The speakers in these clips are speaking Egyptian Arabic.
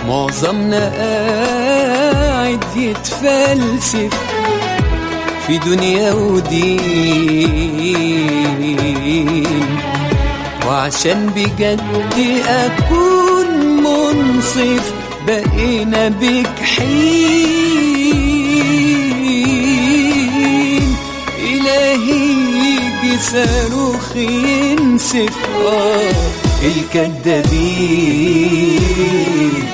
معظمنا قاعد يتفلسف في دنيا ودين وعشان بجد أكون منصف بقينا بك حين إلهي يجي صاروخ ينسف آه الكدابين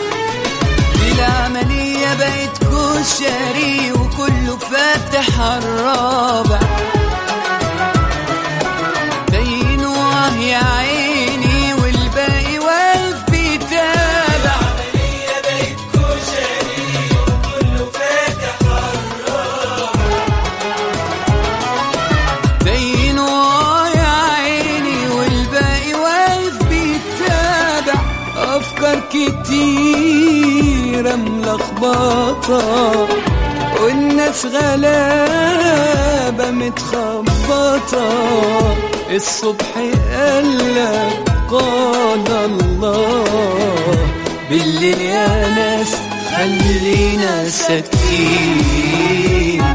العملية بقت كشري وكله فاتح الرابع دينوه يا عيني والباقي واقف بيتابع دينوه يا عيني والباقي واقف بيتابع أفكار كتيرة ملخبطة والناس غلابة متخبطة الصبح قالك قال الله بالليل يا ناس خلينا ساكتين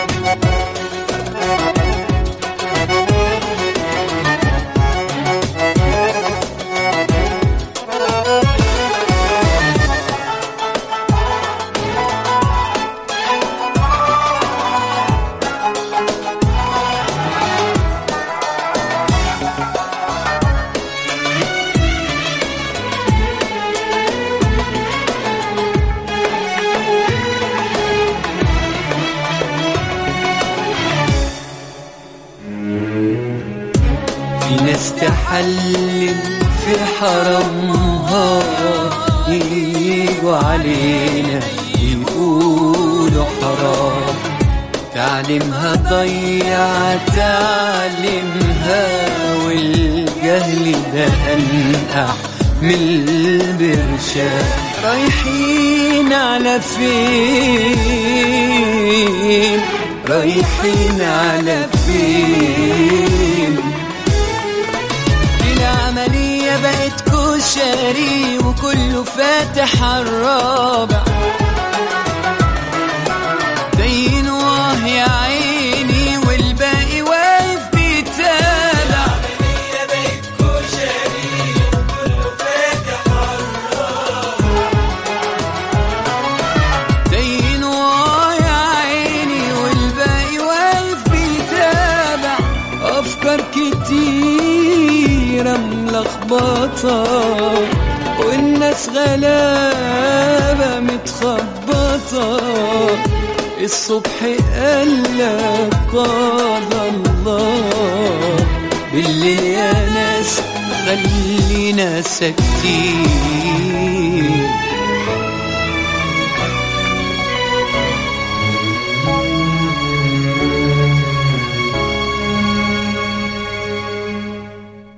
في ناس تحلم في حرمها يجوا علينا يقولوا حرام تعليمها ضيع تعليمها والجهل ده أنقع من البرشام رايحين على فين رايحين على فين العملية بقت كشري وكله فاتح الرابع دينوه يا عيني والباقي واقف بيتابع دينوه يا عيني والباقي واقف بيتابع أفكار كتيرة ملخبطة والناس غلابة متخبطة الصبح قالك قال الله بالليل يا ناس خلينا ساكتين